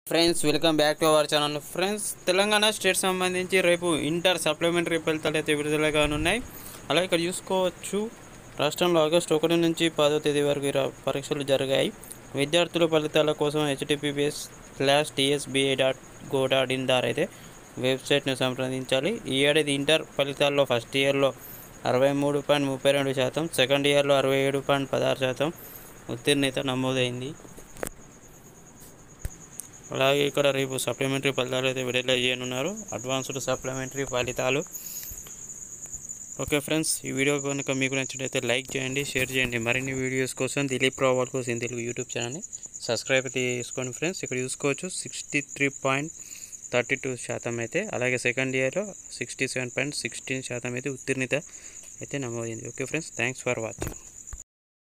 friends welcome back to our channel friends Telangana state సంబంధించి రేపు inter supplementary ఫలితాలు అయితే విడుదల కానున్నాయి అలాగే ఇక్కడ చూసుకోవచ్చు రాష్ట్రంలో ఆగస్టు ఒకటి నుంచి పదో తేదీ వరకు ఇరా- పరీక్షలు జరిగాయి విద్యార్థుల ఫలితాల కోసం https slash TSBI dot go dot in ద్వారా అయితే వెబ్సైట్ను సంప్రదించాలి ఈ ఏడాది ఇంటర్ ఫలితాల్లో ఫస్ట్ ఇయర్లో అరవై మూడు పాయింట్ ముప్పై రెండు శాతం సెకండ్ ఇయర్లో అరవై ఏడు పాయింట్ పదహారు శాతం ఉత్తీర్ణత నమోదైంది అలాగే ఇక్కడ రేపు సప్లిమెంటరీ ఫలితాలు అయితే విడుదల చేయనున్నారు అడ్వాన్స్డ్ సప్లిమెంటరీ ఫలితాలు ఓకే ఫ్రెండ్స్ ఈ వీడియో కనుక మీకు నచ్చినట్లయితే లైక్ చేయండి షేర్ చేయండి మరిన్ని వీడియోస్ కోసం దిలీప్ రావు వాళ్ళ కోసం తెలుగు యూట్యూబ్ ఛానల్ని సబ్స్క్రైబ్ అయితే చేసుకోండి ఫ్రెండ్స్ ఇక్కడ చూసుకోవచ్చు sixty three point thirty two శాతం అయితే అలాగే సెకండ్ ఇయర్లో సిక్స్టీ సెవెన్ పాయింట్ సిక్స్టీన్ శాతం అయితే ఉత్తీర్ణత అయితే నమోదైంది okay friends thanks for watching